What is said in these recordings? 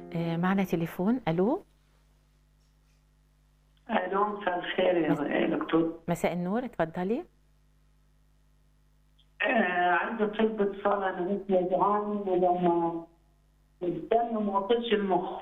آه، معنا تليفون الو الو مساء الخير يا دكتور مساء النور اتفضلي آه عندي طلبة صلاة أنا بس وجعان ولما الدم ما وصلش المخ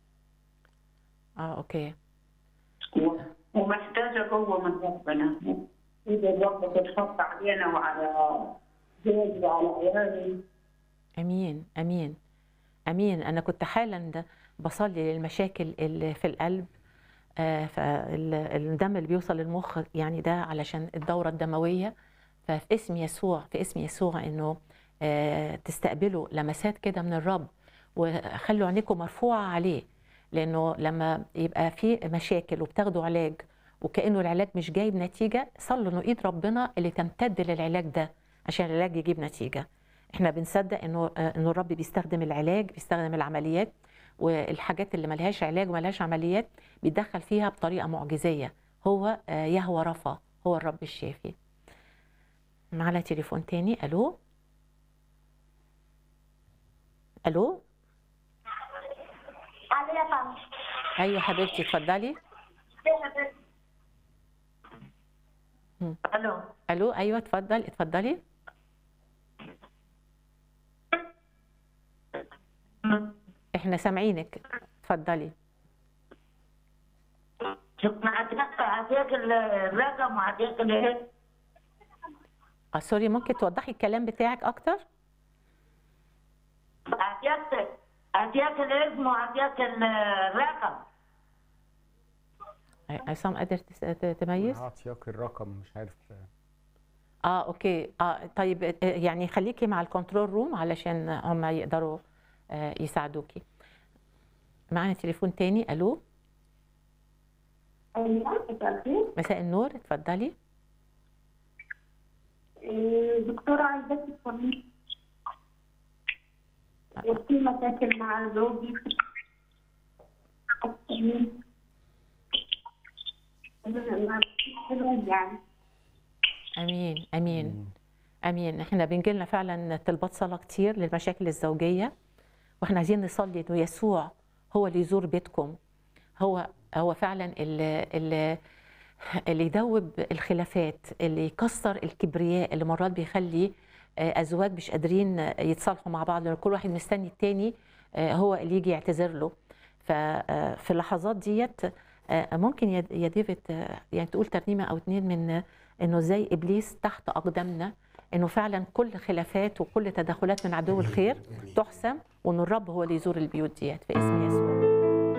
اه اوكي و- ومحتاجة قوة من ربنا إذا الرب تتحط علينا وعلى زوجي وعلى عيالي امين امين امين انا كنت حالا ده بصلي للمشاكل اللي في القلب آه، فالدم اللي بيوصل للمخ يعني ده علشان الدوره الدمويه ففي اسم يسوع في اسم يسوع انه آه، تستقبلوا لمسات كده من الرب وخلوا عينيكم مرفوعه عليه لانه لما يبقى في مشاكل وبتاخدوا علاج وكانه العلاج مش جايب نتيجه صلوا انه ايد ربنا اللي تمتد للعلاج ده عشان العلاج يجيب نتيجه احنا بنصدق انه آه، انه الرب بيستخدم العلاج بيستخدم العمليات والحاجات اللي ملهاش علاج وملهاش عمليات بيتدخل فيها بطريقه معجزيه هو آه، يهوى رفا هو الرب الشافي معنا تليفون تاني الو الو الو يا فندم ايوه حبيبتي اتفضلي ألو الو ايوه اتفضل اتفضلي احنا سامعينك اتفضلي هديك هديك الرقم وهديك ال- اه سوري ممكن توضحي الكلام بتاعك اكتر هديك هديك الاسم وهديك الرقم عصام قادر تس- ت- تميز هعطيك الرقم مش عارف اه اوكي اه طيب آه، يعني خليكي مع الكنترول روم علشان هم يقدروا آه، يساعدوكي معنا تليفون تاني الو ايوه مساء الخير مساء النور اتفضلي إيه، دكتورة عايزاك تفهمي في مشاكل مع زوجي يعني امين امين امين احنا بنجي لنا فعلا طلبات صلاه كتير للمشاكل الزوجيه واحنا عايزين نصلي انه يسوع هو اللي يزور بيتكم هو هو فعلا اللي اللي اللي يذوب الخلافات اللي يكسر الكبرياء اللي مرات بيخلي آه، ازواج مش قادرين آه، يتصالحوا مع بعض لان كل واحد مستني التاني آه، هو اللي يجي يعتذر له ففي اللحظات ديت آه، ممكن يا يا ديفيد آه، يعني تقول ترنيمه او اتنين من آه، انه زي ابليس تحت اقدامنا انه فعلا كل خلافات وكل تدخلات من عدو الخير تحسم وان الرب هو اللي يزور البيوت ديت في اسم يسوع